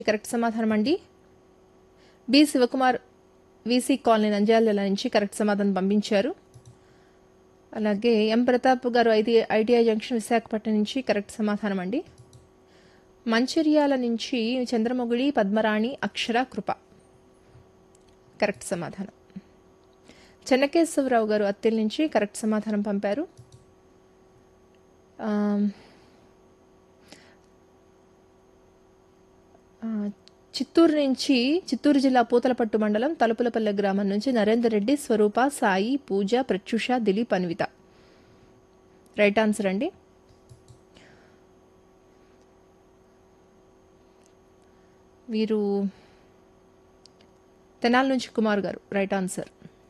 correct సమాధానం అండి B Shivakumar VC colony Nandyala జిల్లా నుంచి కరెక్ట్ సమాధానం పంపించారు అలాగే ఎం ప్రతాప్ గారు ఐటీ ఐటీఐ జంక్షన్ విశాఖపట్నం నుంచి కరెక్ట్ సమాధానం అండి మంచిర్యాల నుంచి చంద్రమొగిడి పద్మరాణి అక్షర కృప కరెక్ట్ సమాధానం చెన్నకేశవరావు గారు అత్తిల్ నుంచి కరెక్ట్ సమాధానం పంపారు ఆమ్, ఆ, చిత్తూరు నుంచి చిత్తూరు జిల్లా పూతలపట్టు మండలం తలుపులపల్లె గ్రామం నుంచి నరేందర్ రెడ్డి స్వరూప సాయి పూజ ప్రత్యుష దిలీప్ అన్విత రైట్ ఆన్సర్ అండి వీరు తెనాల నుంచి కుమార్ గారు రైట్ ఆన్సర్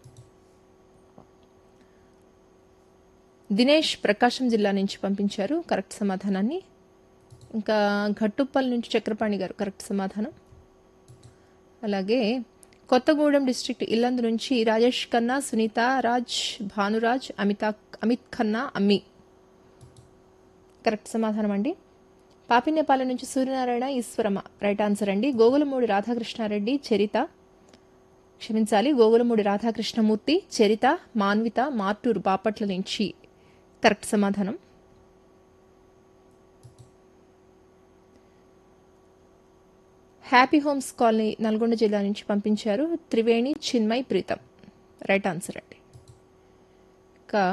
దినేష్ ప్రకాశం జిల్లా నుంచి పంపించారు కరెక్ట్ సమాధానాన్ని ఇంకా ఘట్టుప్పల్ నుంచి చక్రపాణి గారు కరెక్ట్ సమాధానం అలాగే కొత్తగూడెం డిస్ట్రిక్ట్ ఇల్లందు నుంచి రాజేష్ ఖన్నా సునీత రాజ్ భానురాజ్ అమితా అమిత్ ఖన్నా అమ్మి కరెక్ట్ సమాధానం అండి పాపినేపాలెం నుంచి సూర్యనారాయణ ఈశ్వరమ్మ రైట్ ఆన్సర్ అండి గోగులమూడి రాధాకృష్ణారెడ్డి చరిత క్షమించాలి గోగులమూడి రాధాకృష్ణమూర్తి చరిత మాన్విత మార్టూరు బాపట్ల నుంచి కరెక్ట్ సమాధానం హ్యాపీ హోమ్స్ కాలనీ నల్గొండ జిల్లా నుంచి పంపించారు త్రివేణి చిన్మయ్ ప్రీతం రైట్ ఆన్సర్ అండి ఇంకా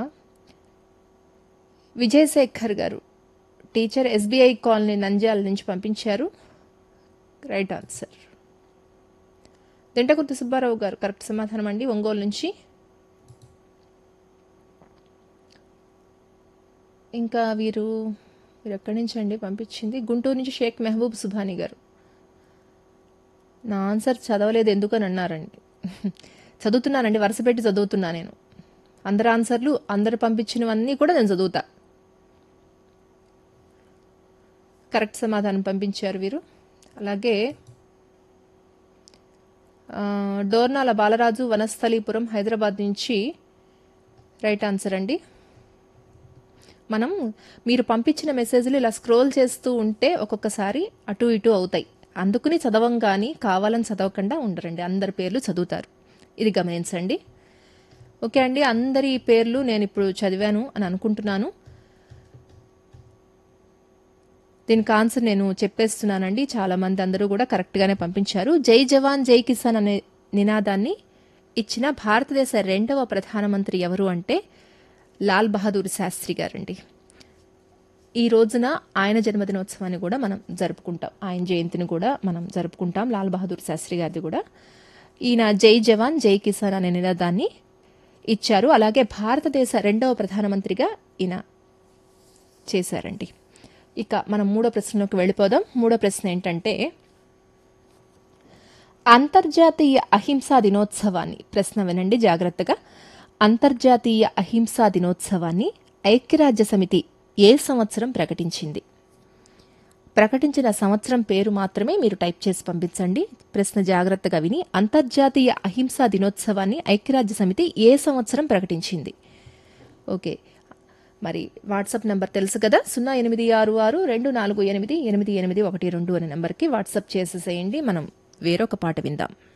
విజయశేఖర్ గారు టీచర్ ఎస్బీఐ కాలనీ నంద్యాల నుంచి పంపించారు రైట్ ఆన్సర్ దింటకుర్తి సుబ్బారావు గారు కరెక్ట్ సమాధానం అండి ఒంగోలు నుంచి ఇంకా వీరు వీరు ఎక్కడి నుంచి అండి పంపించింది గుంటూరు నుంచి షేక్ మెహబూబ్ సుభాని గారు నా ఆన్సర్ చదవలేదు ఎందుకని అన్నారండి చదువుతున్నానండి వరుస పెట్టి చదువుతున్నా నేను అందరి ఆన్సర్లు అందరు పంపించినవన్నీ కూడా నేను చదువుతా కరెక్ట్ సమాధానం పంపించారు వీరు అలాగే ఆ, డోర్నాల బాలరాజు వనస్థలీపురం హైదరాబాద్ నుంచి రైట్ ఆన్సర్ అండి మనం మీరు పంపించిన మెసేజ్లు ఇలా స్క్రోల్ చేస్తూ ఉంటే ఒక్కొక్కసారి అటు ఇటు అవుతాయి అందుకుని చదవం కానీ కావాలని చదవకుండా ఉండరండి అందరి పేర్లు చదువుతారు ఇది గమనించండి ఓకే అండి అందరి పేర్లు నేను ఇప్పుడు చదివాను అని అనుకుంటున్నాను దీనికి ఆన్సర్ నేను చెప్పేస్తున్నానండి చాలా మంది అందరూ కూడా కరెక్ట్గానే పంపించారు జై జవాన్ జై కిసాన్ అనే నినాదాన్ని ఇచ్చిన భారతదేశ రెండవ ప్రధానమంత్రి ఎవరు అంటే లాల్ బహదూర్ శాస్త్రి గారండి ఈ రోజున ఆయన జన్మదినోత్సవాన్ని కూడా మనం జరుపుకుంటాం ఆయన జయంతిని కూడా మనం జరుపుకుంటాం లాల్ బహదూర్ శాస్త్రి గారిది కూడా ఈయన జై జవాన్ జై కిసాన్ అనే నినాదాన్ని ఇచ్చారు అలాగే భారతదేశ రెండవ ప్రధానమంత్రిగా ఈయన చేశారండి ఇక మనం మూడో ప్రశ్నలోకి వెళ్ళిపోదాం మూడో ప్రశ్న ఏంటంటే అంతర్జాతీయ అహింసా దినోత్సవాన్ని ప్రశ్న వినండి జాగ్రత్తగా అంతర్జాతీయ అహింసా దినోత్సవాన్ని ఐక్యరాజ్య సమితి ఏ సంవత్సరం ప్రకటించింది ప్రకటించిన సంవత్సరం పేరు మాత్రమే మీరు టైప్ చేసి పంపించండి ప్రశ్న జాగ్రత్తగా విని అంతర్జాతీయ అహింసా దినోత్సవాన్ని ఐక్యరాజ్య సమితి ఏ సంవత్సరం ప్రకటించింది ఓకే మరి వాట్సాప్ నెంబర్ తెలుసు కదా సున్నా ఎనిమిది ఆరు ఆరు రెండు నాలుగు ఎనిమిది ఎనిమిది ఎనిమిది ఒకటి రెండు అనే నెంబర్కి వాట్సాప్ చేసేసేయండి మనం వేరొక పాట విందాం